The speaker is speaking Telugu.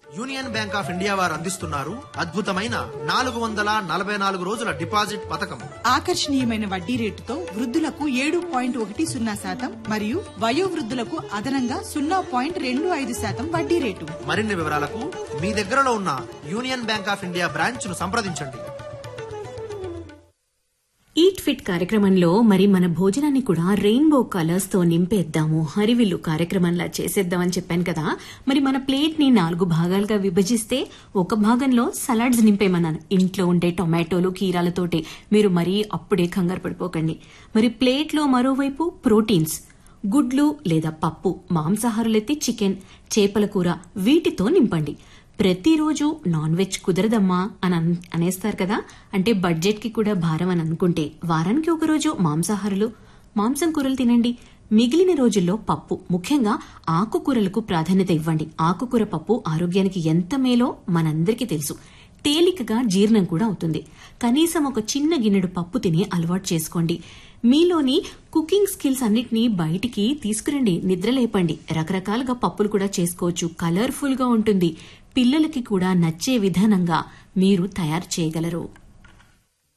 యూనియన్ బ్యాంక్ ఆఫ్ ఇండియా వారు అందిస్తున్నారు అద్భుతమైన నాలుగు వందల నలభై నాలుగు రోజుల డిపాజిట్ పథకం ఆకర్షణీయమైన వడ్డీ రేటుతో వృద్ధులకు ఏడు పాయింట్ ఒకటి సున్నా శాతం మరియు వయోవృద్ధులకు అదనంగా సున్నా పాయింట్ రెండు ఐదు శాతం వడ్డీ రేటు మరిన్ని వివరాలకు మీ దగ్గరలో ఉన్న Union Bank of India branch ను సంప్రదించండి ఈట్ ఫిట్ కార్యక్రమంలో మరి మన భోజనాన్ని కూడా రెయిన్బో కలర్స్ తో నింపేద్దాము హరివిల్లు కార్యక్రమంలా చేసేద్దామని చెప్పాను కదా మరి మన ప్లేట్ ని నాలుగు భాగాలుగా విభజిస్తే ఒక భాగంలో సలాడ్స్ నింపేమన్నాను ఇంట్లో ఉండే టొమాటోలు కీరాలతోటి మీరు మరీ అప్పుడే కంగారు పడిపోకండి మరి ప్లేట్ లో మరోవైపు ప్రోటీన్స్ గుడ్లు లేదా పప్పు మాంసాహారులైతే చికెన్ చేపల కూర వీటితో నింపండి ప్రతిరోజు నాన్ వెజ్ కుదరదమ్మా అని అన్- అనేస్తారు కదా అంటే బడ్జెట్ కి కూడా భారం అని అనుకుంటే వారానికి ఒక రోజు మాంసాహారులు మాంసం కూరలు తినండి మిగిలిన రోజుల్లో పప్పు ముఖ్యంగా ఆకుకూరలకు ప్రాధాన్యత ఇవ్వండి ఆకుకూర పప్పు ఆరోగ్యానికి ఎంత మేలో మనందరికీ తెలుసు తేలికగా జీర్ణం కూడా అవుతుంది కనీసం ఒక చిన్న గిన్నెడు పప్పు తిని అలవాటు చేసుకోండి మీలోని కుకింగ్ స్కిల్స్ అన్నిటినీ బయటికి తీసుకురండి నిద్రలేపండి రకరకాలుగా పప్పులు కూడా చేసుకోవచ్చు కలర్ఫుల్ గా ఉంటుంది పిల్లలకి కూడా నచ్చే విధానంగా మీరు తయారు చేయగలరు